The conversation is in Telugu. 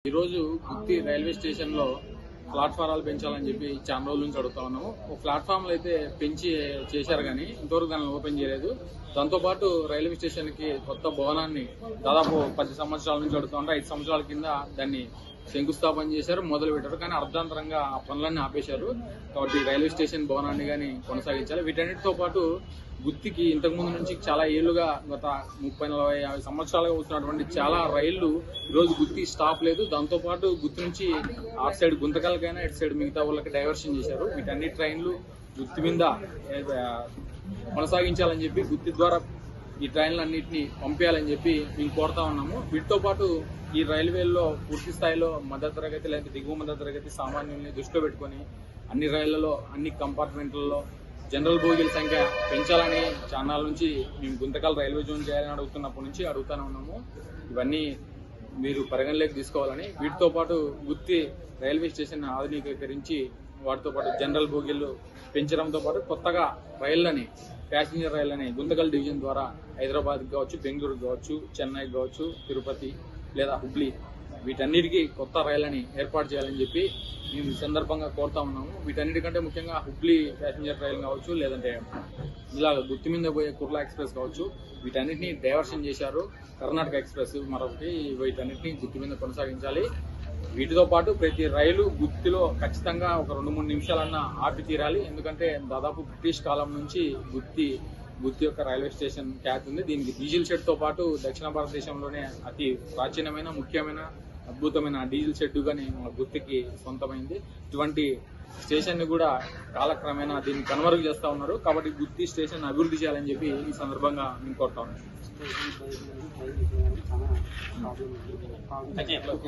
ఈరోజు గుత్తి రైల్వే స్టేషన్ లో ప్లాట్ఫారాలు పెంచాలని చెప్పి చాలా రోజుల నుంచి అడుగుతా ఉన్నాము ఒక ప్లాట్ఫామ్లు అయితే పెంచి చేశారు కానీ ఇంతవరకు దాన్ని ఓపెన్ చేయలేదు దాంతో పాటు రైల్వే స్టేషన్ కి కొత్త భవనాన్ని దాదాపు పది సంవత్సరాల నుంచి అడుగుతా ఉంటే ఐదు సంవత్సరాల కింద దాన్ని శంకుస్థాపన చేశారు మొదలు పెట్టారు కానీ అర్ధాంతరంగా ఆ పనులన్నీ ఆపేశారు కాబట్టి రైల్వే స్టేషన్ భవనాన్ని కానీ కొనసాగించాలి వీటన్నిటితో పాటు గుత్తికి ఇంతకు ముందు నుంచి చాలా ఏళ్లుగా గత ముప్పై నలభై యాభై సంవత్సరాలుగా వస్తున్నటువంటి చాలా రైళ్లు ఈ రోజు గుత్తి స్టాప్ లేదు దాంతో పాటు గుత్తి నుంచి అటు సైడ్ గుంతకల్కైనా ఇటు సైడ్ మిగతా వాళ్ళకి డైవర్షన్ చేశారు వీటన్ని ట్రైన్లు గుత్తి మీద ఏ, కొనసాగించాలని చెప్పి గుత్తి ద్వారా ఈ ట్రైన్లు అన్నింటినీ పంపించాలని చెప్పి మేము కోరుతా ఉన్నాము వీటితో పాటు ఈ రైల్వేల్లో పూర్తి స్థాయిలో మధ్య తరగతి లేదా దిగువ మధ్య తరగతి సామాన్యుల్ని దృష్టిలో పెట్టుకొని అన్ని రైళ్లలో అన్ని కంపార్ట్మెంట్లలో జనరల్ బోగీల సంఖ్య పెంచాలని చాన్నాళ్ళ నుంచి మేము గుంతకల్ రైల్వే జోన్ చేయాలని అడుగుతున్నప్పటి నుంచి అడుగుతానే ఉన్నాము ఇవన్నీ మీరు పరిగణలోకి తీసుకోవాలని వీటితో పాటు గుత్తి రైల్వే స్టేషన్ ఆధునీకరించి వాటితో పాటు జనరల్ బోగీలు పెంచడంతో పాటు కొత్తగా రైళ్లని ప్యాసింజర్ రైళ్లని గుంతకల్ డివిజన్ ద్వారా హైదరాబాద్ కావచ్చు బెంగళూరు కావచ్చు చెన్నై కావచ్చు తిరుపతి లేదా హుబ్లీ వీటన్నిటికీ కొత్త రైళ్లని ఏర్పాటు చేయాలని చెప్పి మేము ఈ సందర్భంగా కోరుతా ఉన్నాము వీటన్నిటికంటే ముఖ్యంగా హుబ్లీ ప్యాసింజర్ రైలు కావచ్చు లేదంటే ఇలా గుత్తి మీద పోయే కుర్లా ఎక్స్ప్రెస్ కావచ్చు వీటన్నిటిని డైవర్షన్ చేశారు కర్ణాటక ఎక్స్ప్రెస్ మరొకటి వీటన్నిటిని గుత్తి మీద కొనసాగించాలి వీటితో పాటు ప్రతి రైలు గుత్తిలో ఖచ్చితంగా ఒక రెండు మూడు నిమిషాలన్నా ఆపి తీరాలి ఎందుకంటే దాదాపు బ్రిటిష్ కాలం నుంచి గుత్తి గుత్తి యొక్క రైల్వే స్టేషన్ ఖ్యాతి ఉంది దీనికి డీజిల్ షెడ్ తో పాటు దక్షిణ భారతదేశంలోనే అతి ప్రాచీనమైన ముఖ్యమైన అద్భుతమైన డీజిల్ షెడ్ గాని మన గుత్తికి సొంతమైంది ఇటువంటి స్టేషన్ ని కూడా కాలక్రమేణా దీన్ని కనుమరుగు చేస్తా ఉన్నారు కాబట్టి గుత్తి స్టేషన్ అభివృద్ధి చేయాలని చెప్పి ఈ సందర్భంగా మేము కోరుతా ఉన్నాం